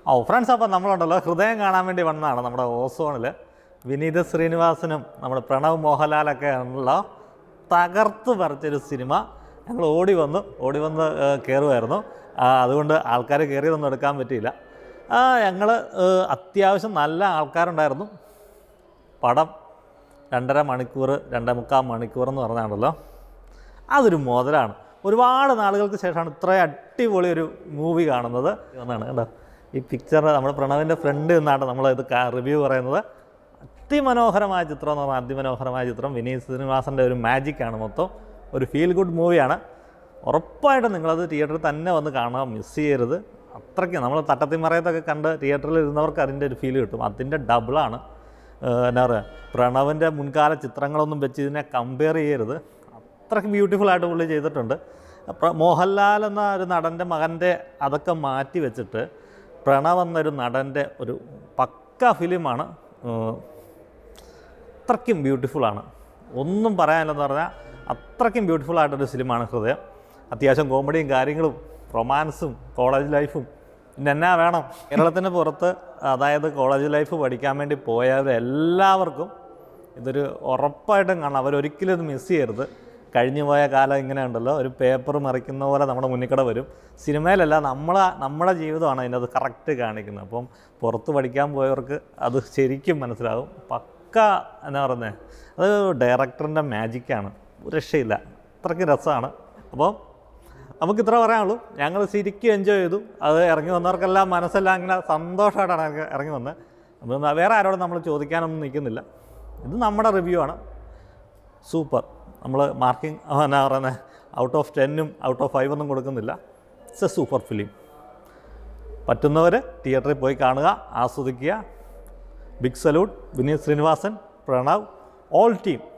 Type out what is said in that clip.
ഓ friends അപ്പോൾ നമ്മളുണ്ടല്ലോ ഹൃദയം കാണാൻ വേണ്ടി വന്നതാണ് നമ്മുടെ ഓസോണിൽ വിനീത് ശ്രീനിവാസനും നമ്മുടെ പ്രണവ് മോഹൻലാലൊക്കെ ഉള്ള തകർത്ത് പറിച്ചൊരു സിനിമ ഞങ്ങൾ ഓടി വന്നു ഓടി വന്ന് കയറുമായിരുന്നു അതുകൊണ്ട് ആൾക്കാർ കയറിയതൊന്നും എടുക്കാൻ പറ്റിയില്ല ഞങ്ങൾ അത്യാവശ്യം നല്ല ആൾക്കാരുണ്ടായിരുന്നു പടം രണ്ടര മണിക്കൂർ രണ്ടേ മുക്കാൽ മണിക്കൂർ എന്ന് പറഞ്ഞാണല്ലോ അതൊരു മുതലാണ് ഒരുപാട് നാളുകൾക്ക് ശേഷമാണ് ഇത്ര അടിപൊളി ഒരു മൂവി കാണുന്നത് എന്നാണ് കേട്ടോ ഈ പിക്ചർ നമ്മുടെ പ്രണവിൻ്റെ ഫ്രണ്ട് എന്നാണ് നമ്മൾ ഇത് റിവ്യൂ പറയുന്നത് അതിമനോഹരമായ ചിത്രം എന്ന് പറഞ്ഞാൽ അതിമനോഹരമായ ചിത്രം വിനീത് ശ്രീനിവാസൻ്റെ ഒരു മാജിക്കാണ് മൊത്തം ഒരു ഫീൽ ഗുഡ് മൂവിയാണ് ഉറപ്പായിട്ടും നിങ്ങളത് തിയേറ്ററിൽ തന്നെ വന്ന് കാണാൻ മിസ് ചെയ്യരുത് അത്രയ്ക്ക് നമ്മൾ തട്ടത്തിമറയത്തൊക്കെ കണ്ട് തിയേറ്ററിൽ ഇരുന്നവർക്ക് അതിൻ്റെ ഒരു ഫീൽ കിട്ടും അതിൻ്റെ ഡബിളാണ് എന്നാ പറയുക പ്രണവിൻ്റെ മുൻകാല ചിത്രങ്ങളൊന്നും വെച്ച് ഇതിനെ കമ്പയർ ചെയ്യരുത് അത്രയ്ക്ക് ബ്യൂട്ടിഫുൾ ആയിട്ട് പുള്ളി ചെയ്തിട്ടുണ്ട് പ്ര- മോഹൻലാൽ എന്ന ഒരു നടൻ്റെ മകൻ്റെ അതൊക്കെ മാറ്റി വെച്ചിട്ട് പ്രണവ് എന്നൊരു നടൻ്റെ ഒരു പക്ക ഫിലിമാണ് അത്രയ്ക്കും ബ്യൂട്ടിഫുള്ളാണ് ഒന്നും പറയാനില്ലെന്ന് പറഞ്ഞാൽ അത്രയ്ക്കും ബ്യൂട്ടിഫുൾ ആയിട്ടൊരു ഫിലിമാണ് ഹൃദയം അത്യാവശ്യം കോമഡിയും കാര്യങ്ങളും റൊമാൻസും കോളേജ് ലൈഫും പിന്നെ എന്നാ വേണം കേരളത്തിന് പുറത്ത് അതായത് കോളേജ് ലൈഫ് പഠിക്കാൻ വേണ്ടി പോയവരെല്ലാവർക്കും ഇതൊരു ഉറപ്പായിട്ടും കാണാം അവരൊരിക്കലും ഇത് മിസ് ചെയ്യരുത് കഴിഞ്ഞു പോയ കാലം ഇങ്ങനെ ഉണ്ടല്ലോ ഒരു പേപ്പർ മറിക്കുന്ന പോലെ നമ്മുടെ മുന്നിക്കട വരും സിനിമയിലല്ല നമ്മളെ നമ്മുടെ ജീവിതമാണ് അതിനകത്ത് കറക്റ്റ് കാണിക്കുന്നത് അപ്പം പുറത്ത് പഠിക്കാൻ പോയവർക്ക് അത് ശരിക്കും മനസ്സിലാകും പക്ക എന്നാ പറയുന്നത് അത് ഡയറക്ടറിൻ്റെ മാജിക്കാണ് ഒരു രക്ഷയില്ല അത്രയ്ക്ക് രസമാണ് അപ്പോൾ നമുക്ക് ഇത്ര പറയാനുള്ളൂ ഞങ്ങൾ ശരിക്കും എൻജോയ് ചെയ്തു അത് ഇറങ്ങി വന്നവർക്കെല്ലാം മനസ്സെല്ലാം ഇങ്ങനെ സന്തോഷമായിട്ടാണ് ഇറങ്ങി- ഇറങ്ങി വന്നത് അപ്പോൾ വേറെ ആരോടും നമ്മൾ ചോദിക്കാനൊന്നും നിൽക്കുന്നില്ല ഇത് നമ്മുടെ റിവ്യൂ ആണ് സൂപ്പർ നമ്മൾ മാർക്കിംഗ് എന്നാ പറയുന്നത് ഔട്ട് ഓഫ് ടെന്നും ഔട്ട് ഓഫ് ഫൈവ് ഒന്നും കൊടുക്കുന്നില്ല ഇറ്റ്സ് എ സൂപ്പർ ഫിലിം പറ്റുന്നവർ തിയേറ്ററിൽ പോയി കാണുക ആസ്വദിക്കുക big salute Vineeth Sreenivasan Pranav all team